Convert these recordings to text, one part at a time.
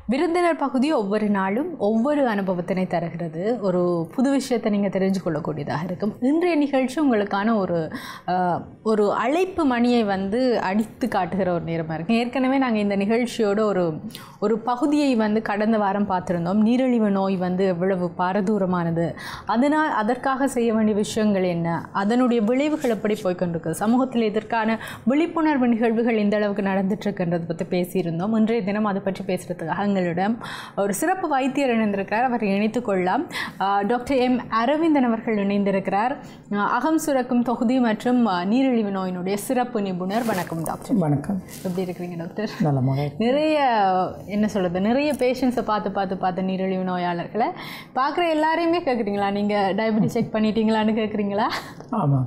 விருந்தினர் பகுதி ஒவ்வொரு நாளும் ஒவ்வொரு அனுபவத்தினை தருகிறது ஒரு புது விஷயத்தை நீங்கள் தெரிஞ்சு கொள்ளக்கூடியதாக இருக்கும் இன்றைய நிகழ்ச்சி உங்களுக்கான ஒரு அஹ், ஒரு அழைப்பு மணியை வந்து அடித்து காட்டுகிற ஒரு நேரமாக இருக்குது ஏற்கனவே நாங்கள் இந்த நிகழ்ச்சியோட ஒரு ஒரு பகுதியை வந்து கடந்த வாரம் பார்த்துருந்தோம் நீரிழிவு நோய் வந்து எவ்வளவு பாரதூரமானது அதனால் அதற்காக செய்ய வேண்டிய விஷயங்கள் என்ன அதனுடைய விளைவுகள் எப்படி போய்க்கொண்டிருக்கு சமூகத்தில் இதற்கான விழிப்புணர்வு நிகழ்வுகள் இந்த அளவுக்கு நடந்துட்டு இருக்குன்றதை பற்றி பேசியிருந்தோம் இன்றைய தினம் அதை பற்றி பேசுகிறதுக்காக எங்களிடம் ஒரு சிறப்பு வைத்தியர் இணைந்திருக்கிறார் அவர் இணைத்துக் கொள்ளலாம் ஆஹ் டாக்டர் எம் அரவிந்தன் அவர்கள் இணைந்திருக்கிறார் ஆஹ் அகம் சுரக்கும் தொகுதி மற்றும் ஆஹ் நீரிழிவு நோயினுடைய சிறப்பு நிபுணர் வணக்கம் டாக்டர் வணக்கம் எப்படி இருக்கிறீங்க டாக்டர் நலமாக நிறைய என்ன சொல்கிறது நிறைய பேஷண்ட்ஸை பார்த்து பார்த்து பார்த்து நீரிழிவு நோயாளர்களை பார்க்குற எல்லாரையுமே கேட்குறீங்களா நீங்கள் டயபெட்டிஸ் செக் பண்ணிட்டீங்களான்னு கேட்குறீங்களா ஆமாம்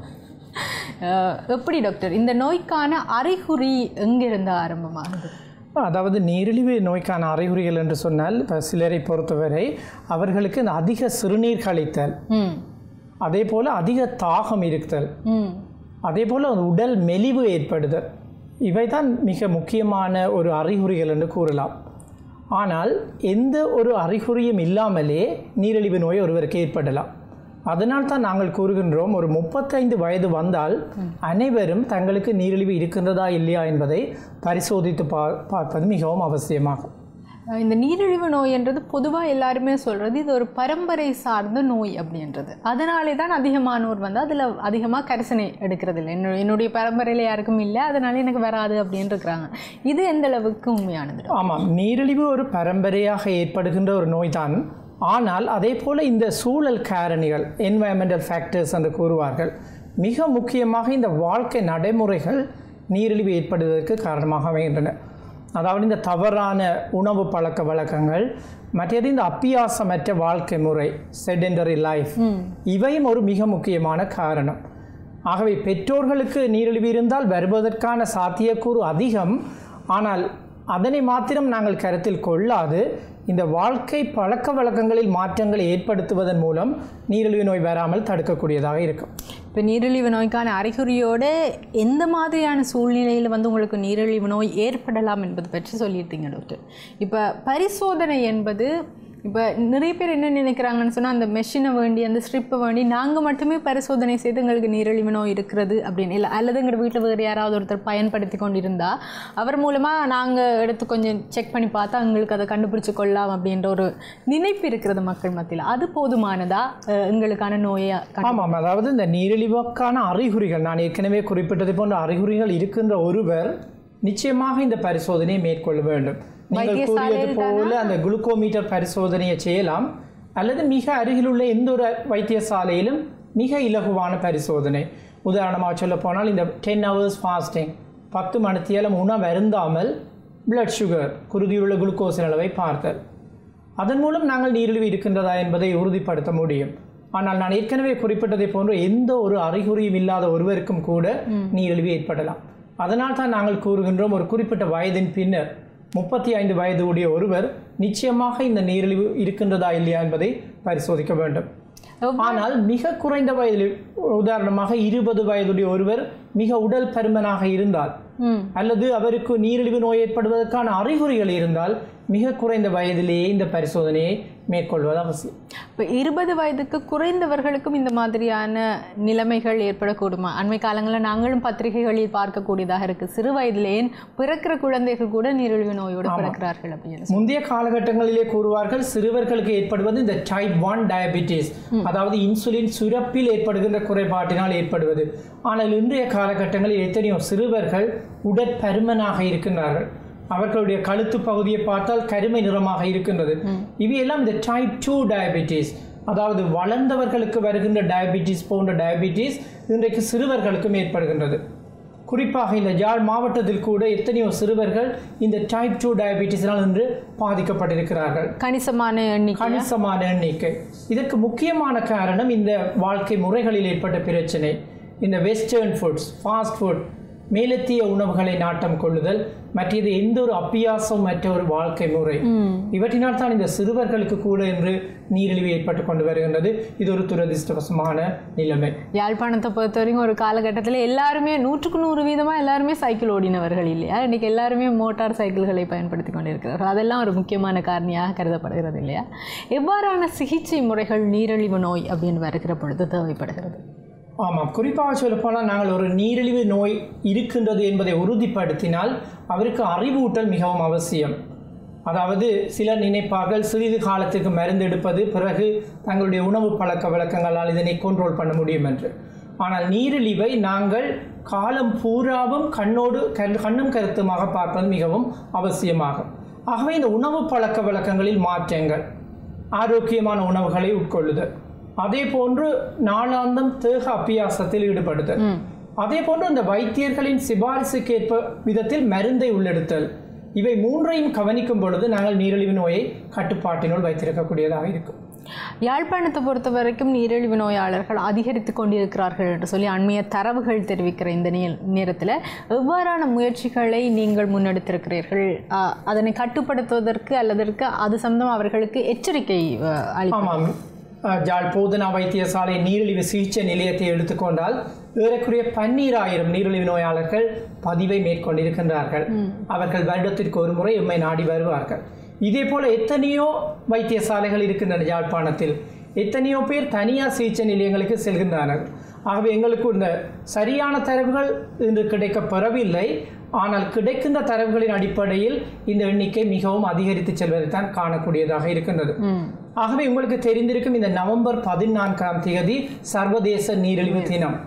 அஹ் எப்படி டாக்டர் இந்த நோய்க்கான அறிகுறி எங்கிருந்து ஆரம்பமாகுது அதாவது நீரிழிவு நோய்க்கான அறிகுறிகள் என்று சொன்னால் இப்போ சிலரை பொறுத்தவரை அவர்களுக்கு இந்த அதிக சிறுநீர் கழித்தல் ம் அதே போல் அதிக தாகம் இருத்தல் ம் அதே போல் உடல் மெலிவு ஏற்படுதல் இவைதான் மிக முக்கியமான ஒரு அறிகுறிகள் என்று கூறலாம் ஆனால் எந்த ஒரு அறிகுறியும் இல்லாமலே நீரிழிவு நோய் ஒருவருக்கு ஏற்படலாம் அதனால் தான் நாங்கள் கூறுகின்றோம் ஒரு முப்பத்தைந்து வயது வந்தால் அனைவரும் தங்களுக்கு நீரிழிவு இருக்கின்றதா இல்லையா என்பதை பரிசோதித்து பா பார்ப்பது மிகவும் அவசியமாகும் அஹ் இந்த நீரிழிவு நோய் என்றது பொதுவாக எல்லாருமே சொல்கிறது இது ஒரு பரம்பரை சார்ந்த நோய் அப்படின்றது அதனாலே தான் அதிகமானோர் வந்து அதில் அதிகமாக கரிசனை எடுக்கிறது இல்லை என்னுடைய என்னுடைய பரம்பரையில் யாருக்கும் இல்லை அதனால எனக்கு வராது அப்படின்னு இருக்கிறாங்க இது எந்த அளவுக்கு உண்மையானது ஆமாம் நீரிழிவு ஒரு பரம்பரையாக ஏற்படுகின்ற ஒரு நோய்தான் ஆனால் அதே போல இந்த சூழல் காரணிகள் என்வாயன்மெண்டல் ஃபேக்டர்ஸ் என்று கூறுவார்கள் மிக முக்கியமாக இந்த வாழ்க்கை நடைமுறைகள் நீரிழிவு ஏற்படுவதற்கு காரணமாக அமைகின்றன அதாவது இந்த தவறான உணவு பழக்க வழக்கங்கள் மற்றது இந்த அப்பியாசமற்ற வாழ்க்கை முறை செடெண்டரி லைஃப் இவையும் ஒரு மிக முக்கியமான காரணம் ஆகவே பெற்றோர்களுக்கு நீரிழிவு இருந்தால் வருவதற்கான சாத்தியக்கூறு அதிகம் ஆனால் அதனை மாத்திரம் நாங்கள் கருத்தில் கொள்ளாது இந்த வாழ்க்கை பழக்க வழக்கங்களில் மாற்றங்களை ஏற்படுத்துவதன் மூலம் நீரிழிவு நோய் வராமல் தடுக்கக்கூடியதாக இருக்கும் இப்போ நீரிழிவு நோய்க்கான அறிகுறியோட எந்த மாதிரியான சூழ்நிலையில் வந்து உங்களுக்கு நீரிழிவு நோய் ஏற்படலாம் என்பது பற்றி சொல்லியிருந்தீங்க டாக்டர் இப்போ பரிசோதனை என்பது இப்போ நிறைய பேர் என்ன நினைக்கிறாங்கன்னு சொன்னால் அந்த மெஷினை வேண்டி அந்த ஸ்ட்ரிப்பை வேண்டி நாங்கள் மட்டுமே பரிசோதனை செய்து எங்களுக்கு நீரிழிவு நோய் இருக்கிறது அப்படின்னு இல்லை அல்லது எங்கள் வீட்டில் வேறு யாராவது ஒருத்தர் பயன்படுத்தி கொண்டிருந்தா அவர் மூலமாக நாங்கள் எடுத்து கொஞ்சம் செக் பண்ணி பார்த்தா எங்களுக்கு அதை கண்டுபிடிச்சு கொள்ளலாம் அப்படின்ற ஒரு நினைப்பு இருக்கிறது மக்கள் மத்தியில் அது போதுமானதா அஹ், எங்களுக்கான நோயை ஆமாம் அதாவது இந்த நீரிழிவுக்கான அறிகுறிகள் நான் ஏற்கனவே குறிப்பிட்டது போன்ற அறிகுறிகள் இருக்கின்ற ஒருவர் நிச்சயமாக இந்த பரிசோதனையை மேற்கொள்ள வேண்டும் நீங்கள் கூறியது போல அந்த குளுக்கோமீட்டர் பரிசோதனையை செய்யலாம் அல்லது மிக அருகிலுள்ள எந்த ஒரு வைத்தியசாலையிலும் மிக இலகுவான பரிசோதனை உதாரணமாக சொல்ல போனால் இந்த டென் ஹவர்ஸ் ஃபாஸ்டிங் பத்து மணித்தியாலம் உணவு அருந்தாமல் பிளட் சுகர் குருதியுள்ள குளுக்கோஸின் அளவை பார்த்தல் அதன் மூலம் நாங்கள் நீரிழிவு இருக்கின்றதா என்பதை உறுதிப்படுத்த முடியும் ஆனால் நான் ஏற்கனவே குறிப்பிட்டதை போன்று எந்த ஒரு அறிகுறியும் இல்லாத ஒருவருக்கும் கூட நீரிழிவு ஏற்படலாம் அதனால் தான் நாங்கள் கூறுகின்றோம் ஒரு குறிப்பிட்ட வயதின் பின்னர் முப்பத்தி ஐந்து வயது உடைய ஒருவர் நிச்சயமாக இந்த நீரிழிவு இருக்கின்றதா இல்லையா என்பதை பரிசோதிக்க வேண்டும் ஆனால் மிக குறைந்த வயதில் உதாரணமாக இருபது வயதுடைய ஒருவர் மிக உடல் பருமனாக இருந்தால் ம் அல்லது அவருக்கு நீரிழிவு நோய் ஏற்படுவதற்கான அறிகுறிகள் இருந்தால் மிக குறைந்த வயதிலேயே இந்த பரிசோதனையை மேற்கொள்வது அவசியம் இப்போ இருபது வயதுக்கு குறைந்தவர்களுக்கும் இந்த மாதிரியான நிலைமைகள் ஏற்படக்கூடுமா அண்மை காலங்களில் நாங்களும் பத்திரிகைகளில் பார்க்கக்கூடியதாக இருக்குது சிறு வயதிலே ஏன் பிறக்கிற குழந்தைகள் கூட நீரிழிவு நோயோடு பிறக்கிறார்கள் அப்படின்னு முந்தைய காலகட்டங்களிலே கூறுவார்கள் சிறுவர்களுக்கு ஏற்படுவது இந்த டைப் ஒன் டயபிட்டிஸ் அதாவது இன்சுலின் சுரப்பில் ஏற்படுகின்ற குறைபாட்டினால் ஏற்படுவது ஆனால் இன்றைய காலகட்டங்களில் எத்தனையோ சிறுவர்கள் உடற்பருமனாக இருக்கின்றார்கள் அவர்களுடைய கழுத்து பகுதியை பார்த்தால் கருமை நிறமாக இருக்கின்றது இவையெல்லாம் இந்த டைப் டூ டயபிட்டிஸ் அதாவது வளர்ந்தவர்களுக்கு வருகின்ற டயபிட்டிஸ் போன்ற டயபிட்டிஸ் இன்றைக்கு சிறுவர்களுக்கும் ஏற்படுகின்றது குறிப்பாக இந்த யாழ் மாவட்டத்தில் கூட எத்தனையோ சிறுவர்கள் இந்த டைப் டூ டயபிட்டிஸினால் இன்று பாதிக்கப்பட்டிருக்கிறார்கள் கணிசமான எண்ணிக்கை கணிசமான எண்ணிக்கை இதற்கு முக்கியமான காரணம் இந்த வாழ்க்கை முறைகளில் ஏற்பட்ட பிரச்சனை இந்த வெஸ்டர்ன் ஃபுட்ஸ் ஃபாஸ்ட் ஃபுட் மேலத்திய உணவுகளை நாட்டம் கொள்ளுதல் மற்றது எந்த ஒரு அப்பியாசம் மற்ற ஒரு வாழ்க்கை முறை இவற்றினால் தான் இந்த சிறுவர்களுக்கு கூட இன்று நீரிழிவு ஏற்பட்டு கொண்டு வருகின்றது இது ஒரு துரதிர்ஷ்டவசமான நிலைமை யாழ்ப்பாணத்தை பொறுத்த வரைக்கும் ஒரு காலகட்டத்தில் எல்லாருமே நூற்றுக்கு நூறு வீதமாக எல்லாருமே சைக்கிள் ஓடினவர்கள் இல்லையா இன்னைக்கு எல்லாருமே மோட்டார் சைக்கிள்களை பயன்படுத்தி கொண்டிருக்கிறார்கள் அதெல்லாம் ஒரு முக்கியமான காரணியாக கருதப்படுகிறது இல்லையா எவ்வாறான சிகிச்சை முறைகள் நீரிழிவு நோய் அப்படின்னு வருகிற பொழுது தேவைப்படுகிறது ஆமாம் குறிப்பாக சொல்லப்போனால் நாங்கள் ஒரு நீரிழிவு நோய் இருக்கின்றது என்பதை உறுதிப்படுத்தினால் அவருக்கு அறிவூட்டல் மிகவும் அவசியம் அதாவது சிலர் நினைப்பார்கள் சிறிது காலத்துக்கு மருந்து எடுப்பது பிறகு தங்களுடைய உணவு பழக்க வழக்கங்களால் இதனை கண்ட்ரோல் பண்ண முடியும் என்று ஆனால் நீரிழிவை நாங்கள் காலம் பூராவும் கண்ணோடு கண் கண்ணும் கருத்துமாக பார்ப்பது மிகவும் அவசியமாகும் ஆகவே இந்த உணவு பழக்க வழக்கங்களில் மாற்றங்கள் ஆரோக்கியமான உணவுகளை உட்கொள்ளுதல் அதே போன்று நாளாந்தம் தேக அபியாசத்தில் ஈடுபடுதல் அதே போன்று இந்த வைத்தியர்களின் சிபாரிசுக்கு ஏற்ப விதத்தில் மருந்தை உள்ளெடுத்தல் இவை மூன்றையும் கவனிக்கும் பொழுது நாங்கள் நீரிழிவு நோயை கட்டுப்பாட்டினுள் வைத்திருக்கக்கூடியதாக இருக்கும் யாழ்ப்பாணத்தை பொறுத்த வரைக்கும் நீரிழிவு நோயாளர்கள் அதிகரித்து கொண்டிருக்கிறார்கள் என்று சொல்லி அண்மைய தரவுகள் தெரிவிக்கிற இந்த நே- நேரத்தில் எவ்வாறான முயற்சிகளை நீங்கள் முன்னெடுத்திருக்கிறீர்கள் ஆ, அதனை கட்டுப்படுத்துவதற்கு அல்லதற்கு அது சம்பந்தம் அவர்களுக்கு எச்சரிக்கை அ, அளி ஆமாம் அஹ், ஜாழ் போதனா வைத்தியசாலை நீரிழிவு சிகிச்சை நிலையத்தை எடுத்துக்கொண்டால் ஏறக்குறைய பன்னீராயிரம் நீரிழிவு நோயாளர்கள் பதிவை மேற்கொண்டிருக்கின்றார்கள் அவர்கள் வருடத்திற்கு ஒரு முறை எம்மை நாடி வருவார்கள் இதே போல எத்தனையோ வைத்தியசாலைகள் இருக்கின்றன யாழ்ப்பாணத்தில் எத்தனையோ பேர் தனியார் சிகிச்சை நிலையங்களுக்கு செல்கின்றனர் ஆகவே எங்களுக்கு இந்த சரியான தரவுகள் இன்று கிடைக்கப் பெறவில்லை ஆனால் கிடைக்கின்ற தரவுகளின் அடிப்படையில் இந்த எண்ணிக்கை மிகவும் அதிகரித்து செல்வதை தான் காணக்கூடியதாக இருக்கின்றது ஆகவே உங்களுக்கு தெரிந்திருக்கும் இந்த நவம்பர் பதினான்காம் தேதி சர்வதேச நீரிழிவு தினம்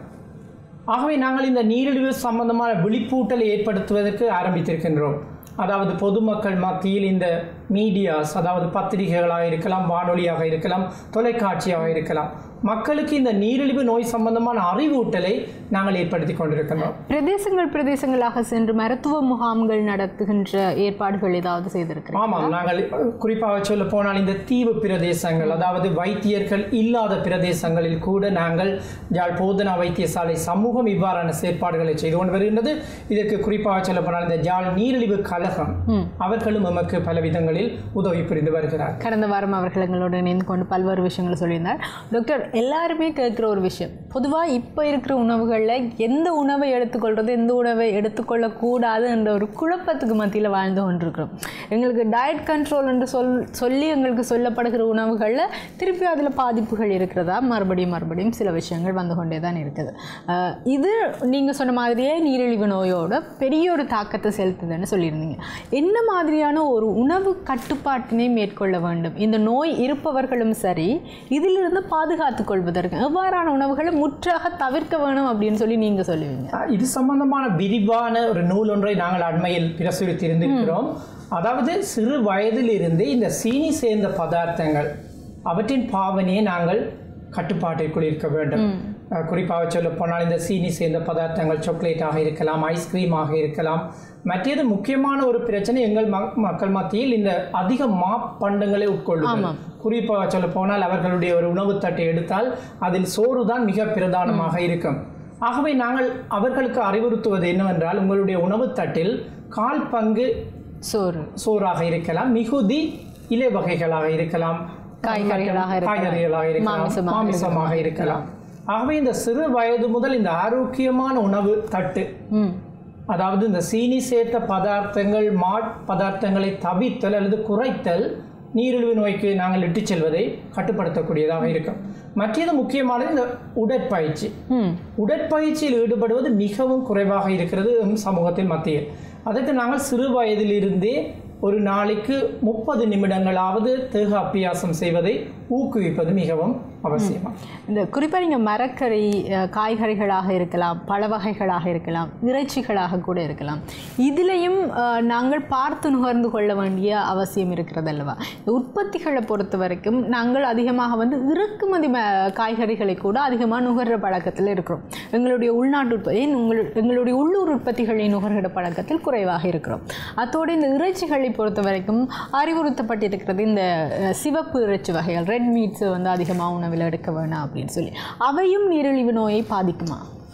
ஆகவே நாங்கள் இந்த நீரிழிவு சம்பந்தமான விழிப்பூட்டலை ஏற்படுத்துவதற்கு ஆரம்பித்திருக்கின்றோம் அதாவது பொதுமக்கள் மத்தியில் இந்த மீடியாஸ் அதாவது பத்திரிகைகளாக இருக்கலாம் வானொலியாக இருக்கலாம் தொலைக்காட்சியாக இருக்கலாம் மக்களுக்கு இந்த நீரிழிவு நோய் சம்பந்தமான அறிவூட்டலை நாங்கள் ஏற்படுத்தி கொண்டிருக்கின்றோம் பிரதேசங்கள் பிரதேசங்களாக சென்று மருத்துவ முகாம்கள் நடத்துகின்ற ஏற்பாடுகள் ஏதாவது செய்திருக்கிறீர்கள் ஆமாம் நாங்கள் குறிப்பாக சொல்ல போனால் இந்த தீவு பிரதேசங்கள் அதாவது வைத்தியர்கள் இல்லாத பிரதேசங்களில் கூட நாங்கள் யாழ் போதனா வைத்தியசாலை சமூகம் இவ்வாறான செயற்பாடுகளை செய்து கொண்டு வருகின்றது இதற்கு குறிப்பாக சொல்ல போனால் இந்த யாழ் நீரிழிவு கழகம் அவர்களும் நமக்கு பல விதங்களில் உதவி புரிந்து வருகிறார் கடந்த வாரம் அவர்கள் எங்களோடு இணைந்து கொண்டு பல்வேறு விஷயங்களை சொல்லியிருந்தார் டாக்டர் எல்லாருமே கேட்குற ஒரு விஷயம் பொதுவாக இப்போ இருக்கிற உணவுகளில் எந்த உணவை எடுத்துக்கொள்வது எந்த உணவை எடுத்துக்கொள்ளக்கூடாது என்ற ஒரு குழப்பத்துக்கு மத்தியில் வாழ்ந்து கொண்டிருக்கிறோம் எங்களுக்கு டயட் கண்ட்ரோல் என்று சொல் சொல்லி எங்களுக்கு சொல்லப்படுகிற உணவுகளில் திருப்பி அதில் பாதிப்புகள் இருக்கிறதா மறுபடியும் மறுபடியும் சில விஷயங்கள் வந்து கொண்டே தான் இருக்குது அஹ் இது நீங்கள் சொன்ன மாதிரியே நீரிழிவு நோயோட பெரிய ஒரு தாக்கத்தை செலுத்துதுன்னு சொல்லியிருந்தீங்க என்ன மாதிரியான ஒரு உணவு கட்டுப்பாட்டினை மேற்கொள்ள வேண்டும் இந்த நோய் இருப்பவர்களும் சரி இதிலிருந்து பாதுகாத்துக் கொள்வதற்கு எவ்வாறான உணவுகளை முற்றாக தவிர்க்க வேணும் அப்படின்னு சொல்லி நீங்கள் சொல்லுவீங்க அஹ் இது சம்பந்தமான விரிவான ஒரு நூல் ஒன்றை நாங்கள் அண்மையில் பிரசுரித்திருந்திருக்கிறோம் அதாவது சிறு வயதிலிருந்தே இந்த சீனி சேர்ந்த பதார்த்தங்கள் அவற்றின் பாவனையை நாங்கள் கட்டுப்பாட்டிற்குள் இருக்க வேண்டும் அஹ் குறிப்பாக சொல்ல போனால் இந்த சீனி சேர்ந்த பதார்த்தங்கள் சாக்லேட்டாக இருக்கலாம் ஐஸ்கிரீமாக இருக்கலாம் மற்றது முக்கியமான ஒரு பிரச்சனை எங்கள் மக்- மக்கள் மத்தியில் இந்த அதிக மாப்பண்டங்களை உட்கொள்ளும் குறிப்பாக சொல்ல போனால் அவர்களுடைய ஒரு உணவு தட்டை எடுத்தால் அதில் சோறு தான் மிக பிரதானமாக இருக்கும் ஆகவே நாங்கள் அவர்களுக்கு அறிவுறுத்துவது என்னவென்றால் உங்களுடைய உணவு தட்டில் கால் பங்கு சோறு சோறாக இருக்கலாம் மிகுதி இலை வகைகளாக இருக்கலாம் காய்கறிகளாக இருக்கலாம். காய்கறிகளாக இருக்கலாம் மாமிசமாக மாமிசமாக இருக்கலாம் ஆகவே இந்த சிறு வயது முதல் இந்த ஆரோக்கியமான உணவு தட்டு ம் அதாவது இந்த சீனி சேர்த்த பதார்த்தங்கள் மாட் பதார்த்தங்களை தவிர்த்தல் அல்லது குறைத்தல் நீரிழிவு நோய்க்கு நாங்கள் இட்டுச் செல்வதை கட்டுப்படுத்தக்கூடியதாக இருக்கும் மற்றது முக்கியமானது இந்த உடற்பயிற்சி ம் உடற்பயிற்சியில் ஈடுபடுவது மிகவும் குறைவாக இருக்கிறது எம் சமூகத்தின் மத்தியில் அதற்கு நாங்கள் சிறு வயதிலிருந்தே ஒரு நாளைக்கு முப்பது நிமிடங்களாவது தேக அபியாசம் செய்வதை ஊக்குவிப்பது மிகவும் அவசியமா இந்த குறிப்பாக நீங்கள் மரக்கறி அஹ், காய்கறிகளாக இருக்கலாம் பழ வகைகளாக இருக்கலாம் இறைச்சிகளாக கூட இருக்கலாம் இதிலையும் அஹ், நாங்கள் பார்த்து நுகர்ந்து கொள்ள வேண்டிய அவசியம் இருக்கிறது அல்லவா இந்த உற்பத்திகளை பொறுத்த வரைக்கும் நாங்கள் அதிகமாக வந்து இறக்குமதி ம- காய்கறிகளை கூட அதிகமாக நுகர்ற பழக்கத்தில் இருக்கிறோம் எங்களுடைய உள்நாட்டு உற்பத்தி ஏன் உங்கள் எங்களுடைய உள்ளூர் உற்பத்திகளை நுகர்கிற பழக்கத்தில் குறைவாக இருக்கிறோம் அத்தோடு இந்த இறைச்சிகளை பொறுத்த வரைக்கும் அறிவுறுத்தப்பட்டிருக்கிறது இந்த அஹ், சிவப்பு இறைச்சி வகைகள் ரெட் மீட்ஸ் வந்து அதிகமாக உணவில் எடுக்க வேணாம் அப்படின்னு சொல்லி அவையும் நீரிழிவு நோயை பாதிக்குமா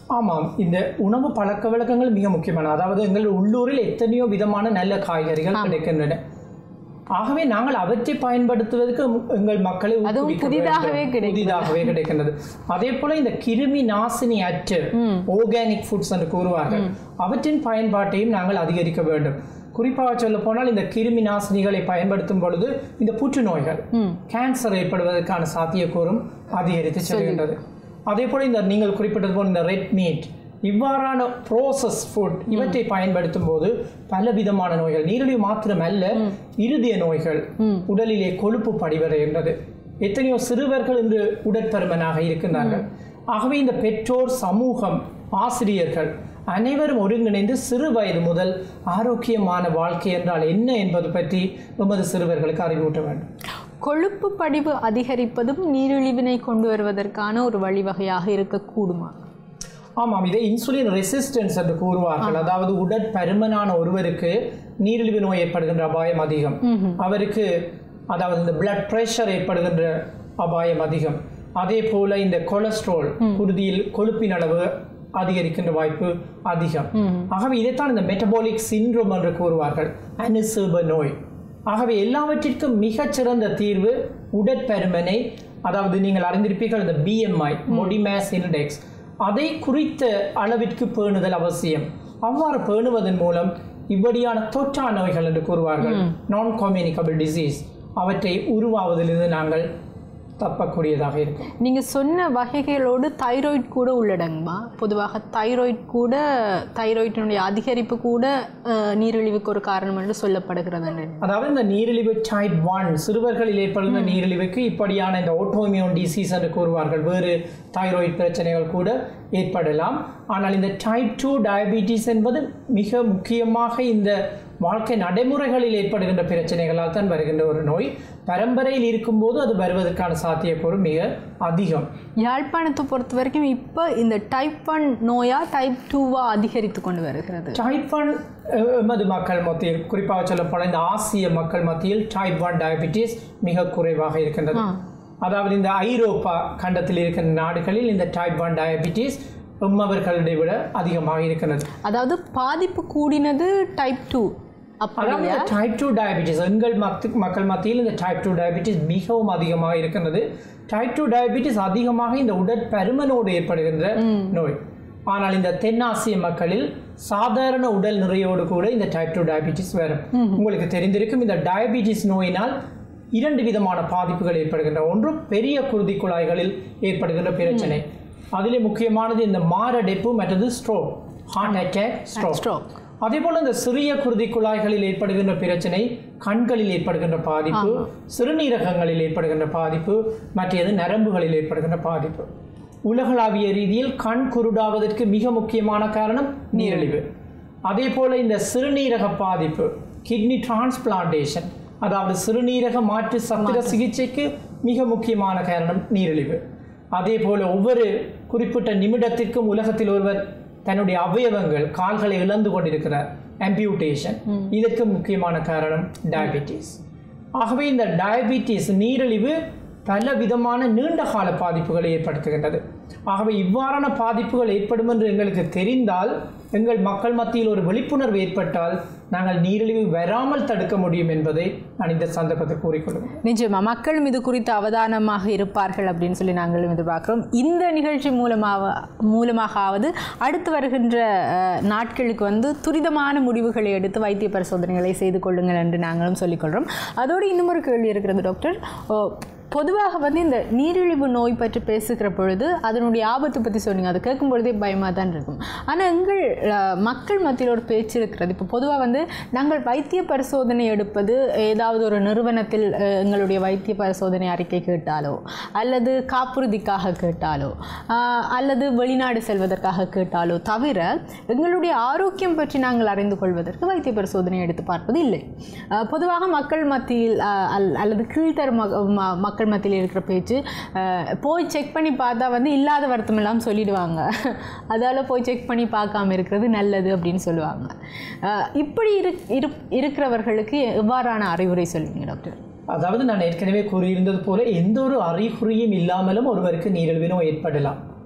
ஆமாம் இந்த உணவு பழக்க வழக்கங்கள் மிக முக்கியமான அதாவது எங்கள் உள்ளூரில் எத்தனையோ விதமான நல்ல காய்கறிகள் கிடைக்கின்றன ஆகவே நாங்கள் அவற்றை பயன்படுத்துவதற்கு எங்கள் மக்களை அதுவும் ஊக்குவிக்க புதிதாகவே வேண்டும். கிடைக்கிறது. புதிதாகவே கிடைக்கின்றது அதே போல இந்த கிருமி நாசினி அற்ற ஆர்கானிக் ஃபுட்ஸ் என்று கூறுவார்கள் அவற்றின் பயன்பாட்டையும் நாங்கள் அதிகரிக்க வேண்டும் குறிப்பாக சொல்ல போனால் இந்த கிருமி நாசினிகளை பயன்படுத்தும் பொழுது இந்த புற்றுநோய்கள் கேன்சர் ஏற்படுவதற்கான சாத்தியக்கூறும் அதிகரித்து செல்கின்றது அதே போல இந்த நீங்கள் குறிப்பிட்டது போல் இந்த ரெட் மீட் இவ்வாறான ப்ரோசஸ் ஃபுட் இவற்றை பயன்படுத்தும் போது பல விதமான நோய்கள் நீரிழிவு மாத்திரமல்ல இருதய நோய்கள் உடலிலே கொழுப்பு படிவடைகின்றது எத்தனையோ சிறுவர்கள் இன்று உடற்பருமனாக இருக்கின்றார்கள் ஆகவே இந்த பெற்றோர் சமூகம் ஆசிரியர்கள் அனைவரும் ஒருங்கிணைந்து சிறு வயது முதல் ஆரோக்கியமான வாழ்க்கை என்றால் என்ன என்பது பற்றி நமது சிறுவர்களுக்கு அறிவூட்ட வேண்டும் கொழுப்பு படிவு அதிகரிப்பதும் நீரிழிவினை கொண்டு வருவதற்கான ஒரு வழிவகையாக இருக்கக்கூடுமா ஆமாம் இதை இன்சுலின் ரெசிஸ்டன்ஸ் என்று கூறுவார்கள் அதாவது உடற்பருமனான ஒருவருக்கு நீரிழிவு நோய் ஏற்படுகின்ற அபாயம் அதிகம் அவருக்கு அதாவது இந்த பிளட் பிரஷர் ஏற்படுகின்ற அபாயம் அதிகம் அதே போல இந்த கொலஸ்ட்ரால் குருதியில் கொழுப்பின் அளவு அதிகரிக்கின்ற வாய்ப்பு அதிகம் ஆகவே இதைத்தான் இந்த மெட்டபாலிக் சிண்ட்ரோம் என்று கூறுவார்கள் அனுசேப நோய் ஆகவே எல்லாவற்றிற்கும் மிகச்சிறந்த தீர்வு உடற்பருமனை அதாவது நீங்கள் அறிந்திருப்பீர்கள் இந்த பிஎம்ஐ பாடி மாஸ் இண்டெக்ஸ் அதை குறித்த அளவிற்கு பேணுதல் அவசியம் அவ்வாறு பேணுவதன் மூலம் இப்படியான தொற்றா நோய்கள் என்று கூறுவார்கள் நான் communicable டிசீஸ் அவற்றை உருவாவதிலிருந்து நாங்கள் தப்பக்கூடியதாக இருக்கும் நீங்க சொன்ன வகைகளோடு தைராய்டு கூட உள்ளடங்குமா பொதுவாக தைராய்டு கூட தைராய்டினுடைய அதிகரிப்பு கூட அஹ், நீரிழிவுக்கு ஒரு காரணம் என்று சொல்லப்படுகிறது என்று அதாவது இந்த நீரிழிவு டைப் ஒன் சிறுவர்களில் ஏற்படுகின்ற நீரிழிவுக்கு இப்படியான இந்த ஓட்டோமியோன் டிசீஸ் என்று கூறுவார்கள் வேறு தைராய்டு பிரச்சனைகள் கூட ஏற்படலாம் ஆனால் இந்த டைப் டூ டயபிட்டிஸ் என்பது மிக முக்கியமாக இந்த வாழ்க்கை நடைமுறைகளில் ஏற்படுகின்ற பிரச்சனைகளால் தான் வருகின்ற ஒரு நோய் பரம்பரையில் இருக்கும்போது அது வருவதற்கான சாத்தியக்கூறு மிக அதிகம் யாழ்ப்பாணத்தை பொறுத்த வரைக்கும் இப்போ இந்த டைப் ஒன் நோயா டைப் டூவா அதிகரித்து கொண்டு வருகிறது டைப் ஒன் எமது மக்கள் மத்தியில் குறிப்பாக சொல்லப்போனால் இந்த ஆசிய மக்கள் மத்தியில் டைப் ஒன் டயபிட்டிஸ் மிக குறைவாக இருக்கின்றது அதாவது இந்த ஐரோப்பா கண்டத்தில் இருக்கின்ற நாடுகளில் இந்த டைப் ஒன் டயபிட்டிஸ் எம்மவர்களை விட அதிகமாக இருக்கின்றது அதாவது பாதிப்பு கூடினது டைப் டூ அப்படி அதாவது இந்த டைப் டூ டயபிட்டிஸ் எங்கள் மத்து மக்கள் மத்தியில் இந்த டைப் டூ டயபிட்டிஸ் மிகவும் அதிகமாக இருக்கின்றது டைப் டூ டயபிட்டிஸ் அதிகமாக இந்த உடற்பருமனோடு ஏற்படுகின்ற நோய் ஆனால் இந்த தென்னாசிய மக்களில் சாதாரண உடல் நிறையோடு கூட இந்த டைப் டூ டயபிட்டிஸ் வரும் உங்களுக்கு தெரிந்திருக்கும் இந்த டயபிட்டிஸ் நோயினால் இரண்டு விதமான பாதிப்புகள் ஏற்படுகின்றன ஒன்று பெரிய குருதி குழாய்களில் ஏற்படுகின்ற பிரச்சனை அதிலே முக்கியமானது இந்த மாரடைப்பு மற்றது stroke heart attack stroke stroke அதே போல இந்த சிறிய குருதி குழாய்களில் ஏற்படுகின்ற பிரச்சனை கண்களில் ஏற்படுகின்ற பாதிப்பு சிறுநீரகங்களில் ஏற்படுகின்ற பாதிப்பு மற்றது நரம்புகளில் ஏற்படுகின்ற பாதிப்பு உலகளாவிய ரீதியில் கண் குருடாவதற்கு மிக முக்கியமான காரணம் நீரிழிவு அதே போல இந்த சிறுநீரக பாதிப்பு கிட்னி டிரான்ஸ்பிளான்டேஷன் அதாவது சிறுநீரக மாற்று சத்திர சிகிச்சைக்கு மிக முக்கியமான காரணம் நீரிழிவு அதே போல ஒவ்வொரு குறிப்பிட்ட நிமிடத்திற்கும் உலகத்தில் ஒருவர் தன்னுடைய அவயவங்கள் கால்களை இழந்து கொண்டிருக்கிறார் அம்பியூட்டேஷன் இதற்கு முக்கியமான காரணம் டயபிட்டிஸ் ஆகவே இந்த டயபிட்டிஸ் நீரிழிவு பல விதமான நீண்ட கால பாதிப்புகளை ஏற்படுத்துகின்றது ஆகவே இவ்வாறான பாதிப்புகள் ஏற்படும் என்று எங்களுக்கு தெரிந்தால் எங்கள் மக்கள் மத்தியில் ஒரு விழிப்புணர்வு ஏற்பட்டால் நாங்கள் நீரிழிவு வராமல் தடுக்க முடியும் என்பதை நான் இந்த சந்தர்ப்பத்தில் கூறிக்கொள்கிறேன் நிச்சயமா மக்களும் இது குறித்து அவதானமாக இருப்பார்கள் அப்படின்னு சொல்லி நாங்களும் எதிர்பார்க்கிறோம் இந்த நிகழ்ச்சி மூலமாக மூலமாகவது அடுத்து வருகின்ற அஹ், நாட்களுக்கு வந்து துரிதமான முடிவுகளை எடுத்து வைத்திய பரிசோதனைகளை செய்து கொள்ளுங்கள் என்று நாங்களும் சொல்லிக்கொள்கிறோம் அதோடு இன்னும் ஒரு கேள்வி இருக்கிறது டாக்டர் ஓ, பொதுவாக வந்து இந்த நீரிழிவு நோய் பற்றி பேசுகிற பொழுது அதனுடைய ஆபத்து பற்றி சொன்னீங்க அது கேட்கும் பொழுதே பயமாக தான் இருக்கும் ஆனால் எங்கள் அஹ், மக்கள் மத்தியில் ஒரு பேச்சு இருக்கிறது இப்போ பொதுவாக வந்து நாங்கள் வைத்திய பரிசோதனை எடுப்பது ஏதாவது ஒரு நிறுவனத்தில் அஹ், எங்களுடைய வைத்திய பரிசோதனை அறிக்கை கேட்டாலோ அல்லது காப்புறுதிக்காக கேட்டாலோ ஆஹ், அல்லது வெளிநாடு செல்வதற்காக கேட்டாலோ தவிர எங்களுடைய ஆரோக்கியம் பற்றி நாங்கள் அறிந்து கொள்வதற்கு வைத்திய பரிசோதனை எடுத்து பார்ப்பது இல்லை ஆஹ், பொதுவாக மக்கள் மத்தியில் ஆஹ், அல்- அல்லது கீழ்த்தர ம- ம- மக்கள் மத்தியில் இருக்கிற பேச்சு ஆஹ், போய் செக் பண்ணி பார்த்தா வந்து இல்லாத வருத்தம் எல்லாம் சொல்லிடுவாங்க அதால் போய் செக் பண்ணி பார்க்காம இருக்கிறது நல்லது அப்படின்னு சொல்லுவாங்க ஆஹ், இப்படி இரு இரு- இருக்கிறவர்களுக்கு எவ்வாறான அறிவுரை சொல்லுவீங்க டாக்டர் அதாவது நான் ஏற்கனவே கூறியிருந்தது போல எந்த ஒரு அறிகுறியும் இல்லாமலும் ஒருவருக்கு நீரிழிவு நோய் ஏற்படலாம்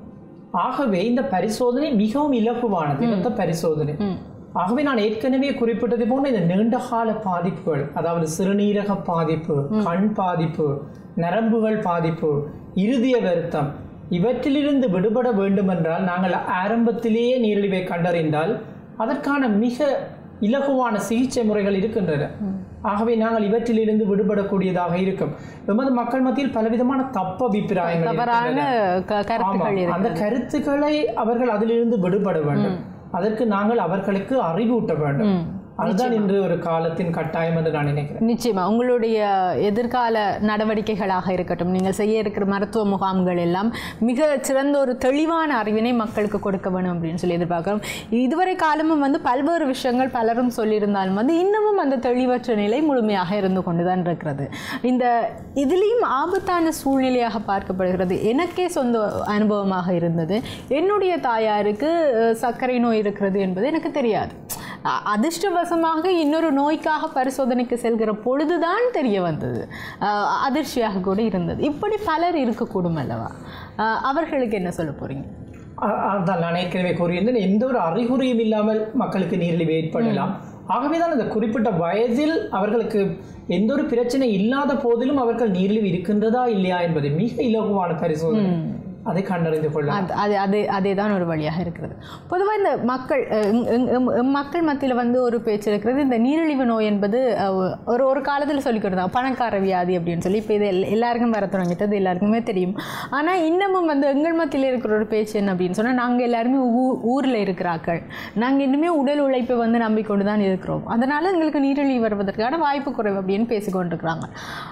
ஆகவே இந்த பரிசோதனை மிகவும் இலகுவானது இரத்த பரிசோதனை ஆகவே நான் ஏற்கனவே குறிப்பிட்டது போன்ற இந்த நீண்டகால பாதிப்புகள் அதாவது சிறுநீரக பாதிப்பு கண் பாதிப்பு நரம்புகள் பாதிப்பு இருதய வருத்தம் இவற்றிலிருந்து விடுபட வேண்டுமென்றால் நாங்கள் ஆரம்பத்திலேயே நீரிழிவை கண்டறிந்தால் அதற்கான மிக இலகுவான சிகிச்சை முறைகள் இருக்கின்றன ஆகவே நாங்கள் இவற்றிலிருந்து விடுபடக்கூடியதாக இருக்கும் எமது மக்கள் மத்தியில் பலவிதமான தப்பு அபிப்பிராயங்கள் தவறான இருக்கின்றன. க- கருத்துக்கள் ஆமாம். இருக்கு அந்த கருத்துக்களை அவர்கள் அதிலிருந்து விடுபட வேண்டும் அதற்கு நாங்கள் அவர்களுக்கு அறிவூட்ட வேண்டும் அதுதான் இன்று ஒரு காலத்தின் கட்டாயம் என்று நான் நினைக்கிறேன் நிச்சயமா உங்களுடைய எதிர்கால நடவடிக்கைகளாக இருக்கட்டும் நீங்கள் செய்ய இருக்கிற மருத்துவ முகாம்கள் எல்லாம் மிக சிறந்த ஒரு தெளிவான அறிவினை மக்களுக்கு கொடுக்க வேணும் அப்படின்னு சொல்லி எதிர்பார்க்கிறோம் இதுவரை காலமும் வந்து பல்வேறு விஷயங்கள் பலரும் சொல்லியிருந்தாலும் வந்து இன்னமும் அந்த தெளிவற்ற நிலை முழுமையாக இருந்து கொண்டுதான் இருக்கிறது இந்த இதுலேயும் ஆபத்தான சூழ்நிலையாக பார்க்கப்படுகிறது எனக்கே சொந்த அனுபவமாக இருந்தது என்னுடைய தாயாருக்கு அஹ், சர்க்கரை நோய் இருக்கிறது என்பது எனக்கு தெரியாது அ- அதிர்ஷ்டவசமாக இன்னொரு நோய்க்காக பரிசோதனைக்கு செல்கிற பொழுதுதான் தெரிய வந்தது அஹ் அதிர்ச்சியாக கூட இருந்தது இப்படி பலர் இருக்கக்கூடும் அல்லவா அஹ் அவர்களுக்கு என்ன சொல்ல போறீங்க அ- அதான் நான் ஏற்கனவே கூறியிருந்தேன் எந்த ஒரு அறிகுறியும் இல்லாமல் மக்களுக்கு நீரிழிவு ஏற்படலாம் ஆகவேதான் அந்த குறிப்பிட்ட வயதில் அவர்களுக்கு எந்த ஒரு பிரச்சனை இல்லாத போதிலும் அவர்கள் நீரிழிவு இருக்கின்றதா இல்லையா என்பது மிக இலகுவான பரிசோதனை அதை கண்டறிந்து கொள்ளலாம் அது அது அது அதே தான் ஒரு வழியாக இருக்கிறது பொதுவாக இந்த மக்கள் அஹ், எம்- எம்- எம்- எம் மக்கள் மத்தியில் வந்து ஒரு பேச்சு இருக்கிறது இந்த நீரிழிவு நோய் என்பது அஹ், ஒரு ஒரு காலத்தில் சொல்லிக்கிட்டு பணக்கார வியாதி அப்படின்னு சொல்லி இப்போ இது எல்- எல்லாருக்கும் வர தொடங்கிட்டது எல்லாருக்குமே தெரியும் ஆனால் இன்னமும் வந்து எங்கள் மத்தியில் இருக்கிற ஒரு பேச்சு என்ன அப்படின்னு சொன்னால் நாங்கள் எல்லாருமே ஊ ஊரில் இருக்கிறார்கள் நாங்கள் இன்னுமே உடல் உழைப்பை வந்து நம்பிக்கொண்டு தான் இருக்கிறோம் அதனால் எங்களுக்கு நீரிழிவு வருவதற்கான வாய்ப்பு குறைவு அப்படின்னு பேசிக்கொண்டிருக்கிறாங்க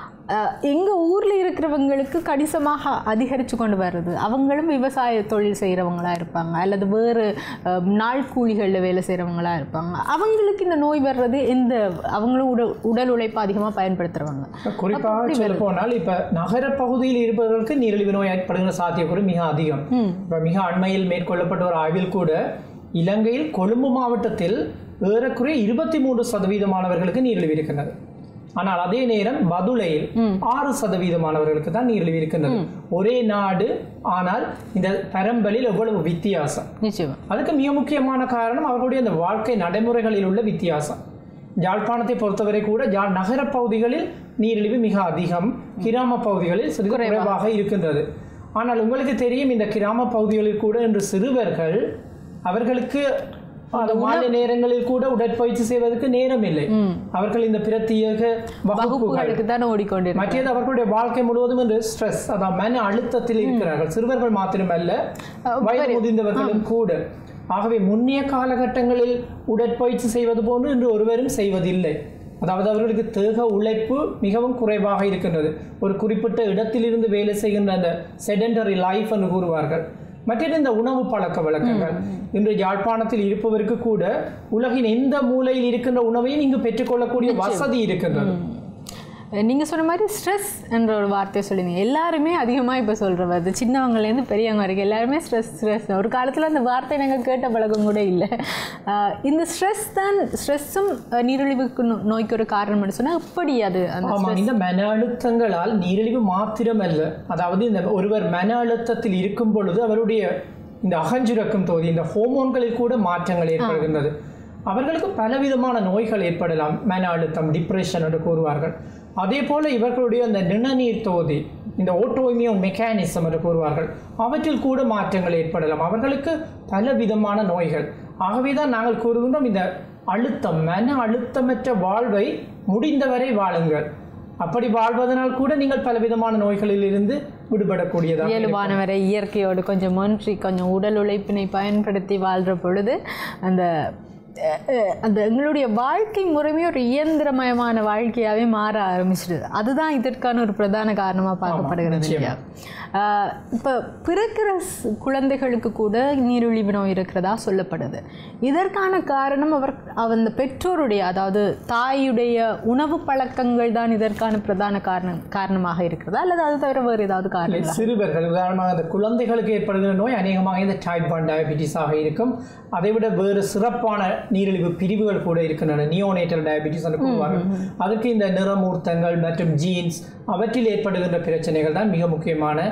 எங்கள் ஊரில் இருக்கிறவங்களுக்கு கணிசமாக அதிகரித்து கொண்டு வருது அவங்களும் விவசாய தொழில் செய்கிறவங்களா இருப்பாங்க அல்லது வேறு அஹ், நாள் கூலிகளில் வேலை செய்கிறவங்களா இருப்பாங்க அவங்களுக்கு இந்த நோய் வர்றது எந்த அவங்களும் உடல் உடல் உழைப்பு அதிகமாக பயன்படுத்துகிறவங்க குறிப்பாக சொல்ல போனால் இப்ப நகர பகுதியில் இருப்பவர்களுக்கு நீரிழிவு நோய் ஏற்படுகிற சாத்தியக்கூறு மிக அதிகம் இப்ப மிக அண்மையில் மேற்கொள்ளப்பட்ட ஒரு ஆய்வில் கூட இலங்கையில் கொழும்பு மாவட்டத்தில் ஏறக்குறைய இருபத்தி மூன்று சதவீதமானவர்களுக்கு நீரிழிவு இருக்கின்றது ஆனால் அதே நேரம் பதுளையில் ஆறு சதவீதமானவர்களுக்கு தான் நீரிழிவு இருக்கின்றது ஒரே நாடு ஆனால் இந்த பரம்பலில் எவ்வளவு வித்தியாசம் நிச்சயமா அதுக்கு மிக முக்கியமான காரணம் அவர்களுடைய அந்த வாழ்க்கை நடைமுறைகளில் உள்ள வித்தியாசம் யாழ்ப்பாணத்தை பொறுத்தவரை கூட யாழ் நகர பகுதிகளில் நீரிழிவு மிக அதிகம் கிராம பகுதிகளில் சிறிது குறைவாக இருக்கின்றது ஆனால் உங்களுக்கு தெரியும் இந்த கிராம பகுதிகளில் கூட இன்று சிறுவர்கள் அவர்களுக்கு அந்த மாலை நேரங்களில் கூட உடற்பயிற்சி செய்வதற்கு நேரம் இல்லை அவர்கள் இந்த பிரத்யேக வகுப்புகள் வகுப்புகளுக்கு தானே ஓடிக்கொண்டிருக்கும் மற்றது அவர்களுடைய வாழ்க்கை முழுவதும் இந்த ஸ்ட்ரெஸ் அதான் மன அழுத்தத்தில் இருக்கிறார்கள் சிறுவர்கள் மாத்திரமல்ல வயது முதிர்ந்தவர்களும் கூட ஆகவே முன்னைய காலகட்டங்களில் உடற்பயிற்சி செய்வது போன்று இன்று ஒருவரும் செய்வதில்லை அதாவது அவர்களுக்கு தேக உழைப்பு மிகவும் குறைவாக இருக்கின்றது ஒரு குறிப்பிட்ட இடத்திலிருந்து வேலை செய்கின்ற அந்த செடெண்டரி லைஃப் என்று கூறுவார்கள் மற்றது இந்த உணவு பழக்க வழக்கங்கள் இன்று யாழ்ப்பாணத்தில் இருப்பவருக்கு கூட உலகின் எந்த மூலையில் இருக்கின்ற உணவையும் இங்கு பெற்றுக்கொள்ளக்கூடிய வசதி இருக்கின்றது நீங்க சொன்ன மாதிரி ஸ்ட்ரெஸ் என்ற ஒரு வார்த்தையை சொல்லியிருந்தீங்க எல்லாருமே அதிகமாக இப்போ சொல்கிறது சின்னவங்கலேருந்து பெரியவங்க வரைக்கும் எல்லாருமே ஸ்ட்ரெஸ் ஸ்ட்ரெஸ் ஒரு காலத்தில் அந்த வார்த்தை நாங்கள் கேட்ட பழக்கம் கூட இல்லை ஆஹ் இந்த ஸ்ட்ரெஸ் தான் ஸ்ட்ரெஸ்ஸும் நீரிழிவுக்கு நோ- நோய்க்கு ஒரு காரணம்னு சொன்னால் எப்படி அது அந்த ஆமா இந்த மன அழுத்தங்களால் நீரிழிவு மாத்திரமல்ல அதாவது இந்த ஒருவர் மன அழுத்தத்தில் இருக்கும் பொழுது அவருடைய இந்த அகஞ்சுரக்கும் தொகுதி இந்த ஹோமோன்களில் கூட மாற்றங்கள் ஏற்படுகின்றது அவர்களுக்கு பலவிதமான நோய்கள் ஏற்படலாம் மன அழுத்தம் டிப்ரெஷன் என்று கூறுவார்கள் அதே போல இவர்களுடைய அந்த நிணநீர் தொகுதி இந்த ஓட்டோமியோ மெக்கானிசம் என்று கூறுவார்கள் அவற்றில் கூட மாற்றங்கள் ஏற்படலாம் அவர்களுக்கு பல விதமான நோய்கள் ஆகவே தான் நாங்கள் கூறுகின்றோம் இந்த அழுத்தம் மன அழுத்தமற்ற வாழ்வை முடிந்தவரை வாழுங்கள் அப்படி வாழ்வதனால் கூட நீங்கள் பலவிதமான நோய்களில் இருந்து விடுபடக்கூடியதாக இயல்பானவரை இயற்கையோடு கொஞ்சம் ஒன்றி கொஞ்சம் உடல் உழைப்பினை பயன்படுத்தி வாழ்கிற பொழுது அந்த அஹ், அஹ், அந்த எங்களுடைய வாழ்க்கை முறைமே ஒரு இயந்திரமயமான வாழ்க்கையாகவே மாற ஆரம்பிச்சிடுது அதுதான் இதற்கான ஒரு பிரதான காரணமாக பார்க்கப்படுகிறது இல்லையா ஆஹ், இப்போ பிறக்கிற ஸ்- குழந்தைகளுக்கு கூட நீரிழிவு நோய் இருக்கிறதா சொல்லப்படுது இதற்கான காரணம் அவர் அந்த பெற்றோருடைய அதாவது தாயுடைய உணவு பழக்கங்கள் தான் இதற்கான பிரதான காரணம் காரணமாக இருக்கிறதா அல்லது அது தவிர வேறு ஏதாவது காரணம் சிறுவர்கள் உதாரணமாக அந்த குழந்தைகளுக்கு ஏற்படுகிற நோய் அநேகமாக இந்த டைப் ஒன் டயபிட்டிஸாக இருக்கும் அதைவிட வேறு சிறப்பான நீரிழிவு பிரிவுகள் கூட இருக்கின்றன நியோனேட்டல் டயபிட்டிஸ் என்று கூறுவார்கள் அதற்கு இந்த நிறமூர்த்தங்கள் மற்றும் ஜீன்ஸ் அவற்றில் ஏற்படுகின்ற பிரச்சனைகள் தான் மிக முக்கியமான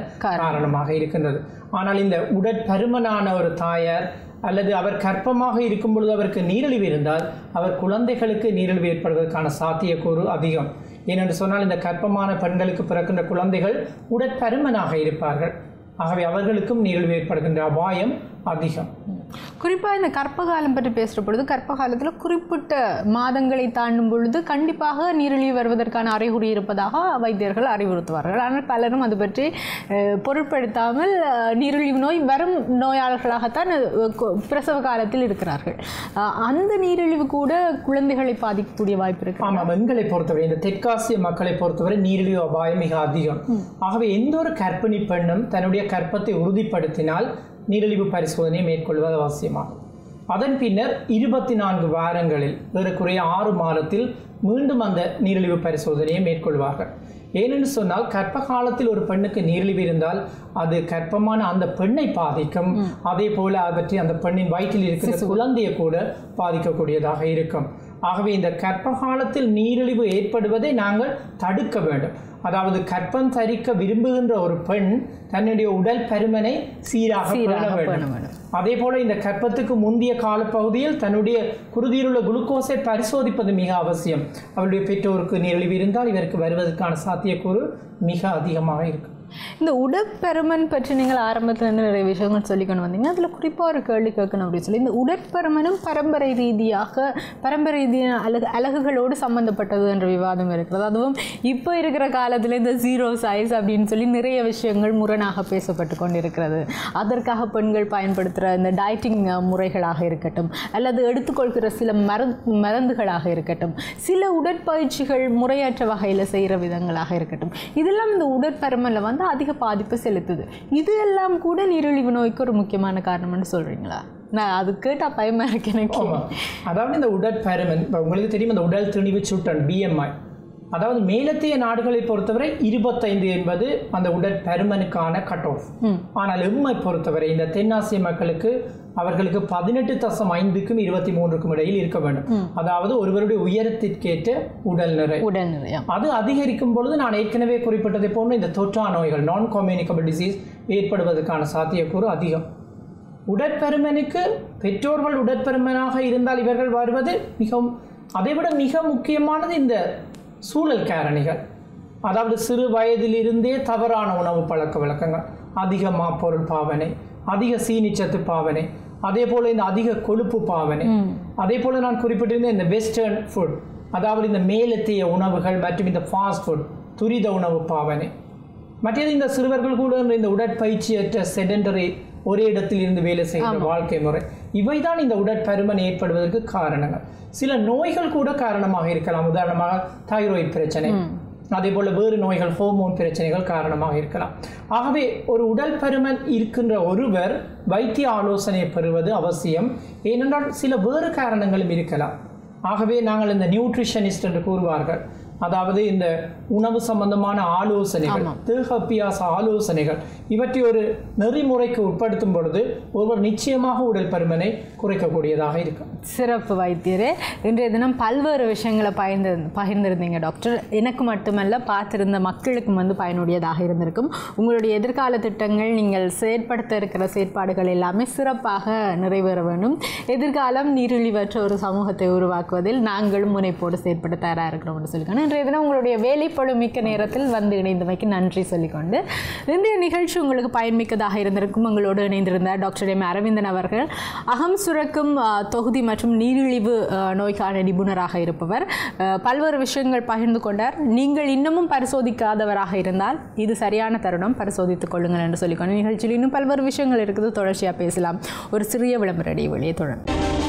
காரணமாக இருக்கின்றது ஆனால் இந்த உடற்பருமனான ஒரு தாயார் அல்லது அவர் கர்ப்பமாக இருக்கும் பொழுது அவருக்கு நீரிழிவு இருந்தால் அவர் குழந்தைகளுக்கு நீரிழிவு ஏற்படுவதற்கான சாத்தியக்கூறு அதிகம் ஏனென்று சொன்னால் இந்த கர்ப்பமான பெண்களுக்கு பிறக்கின்ற குழந்தைகள் உடற்பருமனாக இருப்பார்கள் ஆகவே அவர்களுக்கும் நீரிழிவு ஏற்படுகின்ற அபாயம் அதிகம் குறிப்பாக இந்த கர்ப்பகாலம் பற்றி பேசுகிற பொழுது கர்ப்ப காலத்தில் குறிப்பிட்ட மாதங்களை தாண்டும் பொழுது கண்டிப்பாக நீரிழிவு வருவதற்கான அறிகுறி இருப்பதாக வைத்தியர்கள் அறிவுறுத்துவார்கள் ஆனால் பலரும் அது பற்றி அஹ், பொருட்படுத்தாமல் அஹ், நீரிழிவு நோய் வரும் நோயாளர்களாகத்தான் அஹ், கொ- பிரசவ காலத்தில் இருக்கிறார்கள் அஹ், அந்த நீரிழிவு கூட குழந்தைகளை பாதிக்கக்கூடிய வாய்ப்பு இருக்கு ஆமாம் எங்களை பொறுத்தவரை இந்த தெற்காசிய மக்களை பொறுத்தவரை நீரிழிவு அபாயம் மிக அதிகம் ஆகவே எந்த ஒரு கர்ப்பிணி பெண்ணும் தன்னுடைய கர்ப்பத்தை உறுதிப்படுத்தினால் நீரிழிவு பரிசோதனையை மேற்கொள்வது அவசியமாகும் அதன் பின்னர் இருபத்தி நான்கு வாரங்களில் ஏறக்குறைய ஆறு மாதத்தில் மீண்டும் அந்த நீரிழிவு பரிசோதனையை மேற்கொள்வார்கள் ஏனென்று சொன்னால் கர்ப்ப காலத்தில் ஒரு பெண்ணுக்கு நீரிழிவு இருந்தால் அது கர்ப்பமான அந்த பெண்ணை பாதிக்கும் அதே போல அவற்றை அந்த பெண்ணின் வயிற்றில் இருக்கிற குழந்தையை கூட பாதிக்கக்கூடியதாக இருக்கும் ஆகவே இந்த கர்ப்ப காலத்தில் நீரிழிவு ஏற்படுவதை நாங்கள் தடுக்க வேண்டும் அதாவது கர்ப்பம் தரிக்க விரும்புகின்ற ஒரு பெண் தன்னுடைய உடல் பருமனை சீராக பேண சீராக பேண வேண்டும் வேண்டும். அதே போல இந்த கர்ப்பத்துக்கு முந்தைய காலப்பகுதியில் தன்னுடைய குருதியில் உள்ள குளுக்கோஸை பரிசோதிப்பது மிக அவசியம் அவருடைய பெற்றோருக்கு நீரிழிவு இருந்தால் இவருக்கு வருவதற்கான சாத்தியக்கூறு மிக அதிகமாக இருக்கும் இந்த உடற்பருமன் பற்றி நீங்கள் ஆரம்பத்துல இருந்து நிறைய விஷயங்கள் சொல்லிக்கொண்டு வந்தீங்க அதில் குறிப்பாக ஒரு கேள்வி கேட்கணும் அப்படின்னு சொல்லி இந்த உடற்பருமனும் பரம்பரை ரீதியாக பரம்பரை ரீதியான அழகு அழகுகளோடு சம்பந்தப்பட்டது என்ற விவாதம் இருக்கிறது அதுவும் இப்போ இருக்கிற காலத்தில் இந்த ஜீரோ சைஸ் அப்படின்னு சொல்லி நிறைய விஷயங்கள் முரணாக பேசப்பட்டு கொண்டிருக்கிறது அதற்காக பெண்கள் பயன்படுத்துகிற இந்த டயட்டிங் முறைகளாக இருக்கட்டும் அல்லது எடுத்துக்கொள்கிற சில மருந்து மருந்துகளாக இருக்கட்டும் சில உடற்பயிற்சிகள் முறையற்ற வகையில் செய்கிற விதங்களாக இருக்கட்டும் இதெல்லாம் இந்த உடற்பருமனில் வந்து அதிக பாதிப்பு செலுத்துது இது எல்லாம் கூட நீரிழிவு நோய்க்கு ஒரு முக்கியமான காரணம்னு சொல்கிறீங்களா நான் அது கேட்டால் பயமாக இருக்கு எனக்கு ஆமா. அதாவது இந்த உடற்பருமன் இப்போ உங்களுக்கு தெரியும் இந்த உடல் திணிவு சுட்டன் பிஎம்ஐ அதாவது மேலத்திய நாடுகளை பொறுத்தவரை இருபத்தைந்து என்பது அந்த உடற்பருமனுக்கான கட் ஆஃப் ஆனால் எம்மை பொறுத்தவரை இந்த தென்னாசிய மக்களுக்கு அவர்களுக்கு பதினெட்டு தசம் ஐந்துக்கும் இருபத்தி மூன்றுக்கும் இடையில் இருக்க வேண்டும் அதாவது ஒருவருடைய உயரத்திற்கேற்ற உடல் நிறை உடல் நிறையம் அது அதிகரிக்கும் பொழுது நான் ஏற்கனவே குறிப்பிட்டதை போன்று இந்த தொற்றா நோய்கள் நான் கம்யூனிகபிள் டிசீஸ் ஏற்படுவதற்கான சாத்தியக்கூறு அதிகம் உடற்பருமனுக்கு பெற்றோர்கள் உடற்பருமனாக இருந்தால் இவர்கள் வருவது மிகவும் அதைவிட மிக முக்கியமானது இந்த சூழல் காரணிகள் அதாவது சிறு வயதிலிருந்தே தவறான உணவு பழக்க வழக்கங்கள் அதிக மாப்பொருள் பாவனை அதிக சீனிச்சத்து பாவனை அதே போல இந்த அதிக கொழுப்பு பாவனை அதே போல நான் குறிப்பிட்டிருந்த இந்த வெஸ்டர்ன் ஃபுட் அதாவது இந்த மேலத்திய உணவுகள் மற்றும் இந்த ஃபாஸ்ட் ஃபுட் துரித உணவு பாவனை மற்றது இந்த சிறுவர்கள் கூட இந்த உடற்பயிற்சியற்ற செடண்டரி ஒரே இடத்தில் இருந்து வேலை செய்கிற வாழ்க்கை முறை இவைதான் இந்த உடற்பருமன் ஏற்படுவதற்கு காரணங்கள் சில நோய்கள் கூட காரணமாக இருக்கலாம் உதாரணமாக தைராய்டு பிரச்சனை அதே போல வேறு நோய்கள் ஹோமோன் பிரச்சனைகள் காரணமாக இருக்கலாம் ஆகவே ஒரு உடல் பருமன் இருக்கின்ற ஒருவர் வைத்திய ஆலோசனை பெறுவது அவசியம் ஏனென்றால் சில வேறு காரணங்களும் இருக்கலாம் ஆகவே நாங்கள் இந்த நியூட்ரிஷனிஸ்ட் என்று கூறுவார்கள் அதாவது இந்த உணவு சம்பந்தமான ஆலோசனைகள் தேகப்பியாச ஆலோசனைகள் இவற்றை ஒரு நெறிமுறைக்கு உட்படுத்தும் பொழுது ஒருவர் நிச்சயமாக உடல் பருமனை குறைக்கக்கூடியதாக இருக்கும் சிறப்பு வைத்தியரே இன்றைய தினம் பல்வேறு விஷயங்களை பகிர்ந்து பகிர்ந்திருந்தீங்க டாக்டர் எனக்கு மட்டுமல்ல பார்த்திருந்த மக்களுக்கும் வந்து பயனுடையதாக இருந்திருக்கும் உங்களுடைய எதிர்கால திட்டங்கள் நீங்கள் செயற்படுத்த இருக்கிற செயற்பாடுகள் எல்லாமே சிறப்பாக நிறைவேற வேண்டும் எதிர்காலம் நீரிழிவற்ற ஒரு சமூகத்தை உருவாக்குவதில் நாங்களும் முனைப்போடு செயற்பட தயாராக இருக்கிறோம்னு சொல்லிக்கணும் இன்றைய தினம் உங்களுடைய வேலைப்பழு மிக்க நேரத்தில் வந்து இணைந்தமைக்கு நன்றி சொல்லிக்கொண்டு இன்றைய நிகழ்ச்சி உங்களுக்கு பயன்மிக்கதாக இருந்திருக்கும் உங்களோடு இணைந்திருந்தார் டாக்டர் எம் அரவிந்தன் அவர்கள் அகம் சுரக்கும் ஆ, தொகுதி மற்றும் நீரிழிவு ஆ, நோய்க்கான நிபுணராக இருப்பவர் ஆ, பல்வேறு விஷயங்கள் பகிர்ந்து கொண்டார் நீங்கள் இன்னமும் பரிசோதிக்காதவராக இருந்தால் இது சரியான தருணம் பரிசோதித்துக் கொள்ளுங்கள் என்று சொல்லிக்கொண்டு நிகழ்ச்சியில் இன்னும் பல்வேறு விஷயங்கள் இருக்குது தொடர்ச்சியாக பேசலாம் ஒரு சிறிய விளம்பர இடைவெளியை தொடரும்